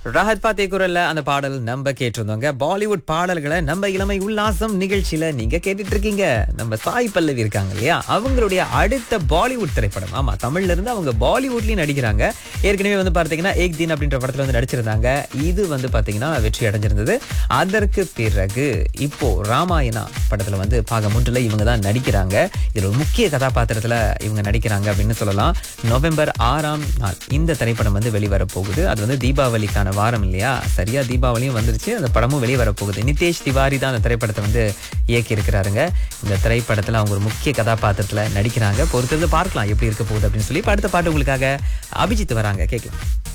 ராஹத் பாத்தே குரல்ல அந்த பாடல் நம்ம கேட்டிருந்தோங்க பாலிவுட் பாடல்களை நம்ம இளமை உல்லாசம் நிகழ்ச்சியில நீங்க கேட்டுட்டு இருக்கீங்க நம்ம சாய் பல்லவி இருக்காங்க இல்லையா அவங்களுடைய அடுத்த பாலிவுட் திரைப்படம் ஆமா தமிழ்ல இருந்து அவங்க பாலிவுட்லயும் நடிக்கிறாங்க ஏற்கனவே வந்து பார்த்தீங்கன்னா ஏக் தின் அப்படின்ற படத்துல வந்து நடிச்சிருந்தாங்க இது வந்து பார்த்தீங்கன்னா வெற்றி அடைஞ்சிருந்தது அதற்கு பிறகு இப்போ ராமாயணா படத்துல வந்து பாக முன்றில் இவங்க தான் நடிக்கிறாங்க இதுல ஒரு முக்கிய கதாபாத்திரத்துல இவங்க நடிக்கிறாங்க அப்படின்னு சொல்லலாம் நவம்பர் ஆறாம் நாள் இந்த திரைப்படம் வந்து வெளிவர போகுது அது வந்து தீபாவளிக்கான வாரம் இல்லையா சரியா தீபாவளியும் வந்துருச்சு அந்த படமும் வெளிவர போகுது நிதேஷ் திவாரி தான் அந்த திரைப்படத்தை வந்து இயக்கி இருக்கிறாருங்க இந்த திரைப்படத்துல அவங்க ஒரு முக்கிய கதாபாத்திரத்துல நடிக்கிறாங்க பொறுத்திருந்து பார்க்கலாம் எப்படி இருக்க போகுது அப்படின்னு சொல்லி இப்ப அடுத்த பாட்டு உங்களுக்காக அபிஜித் வராங்க கேட்கலாம்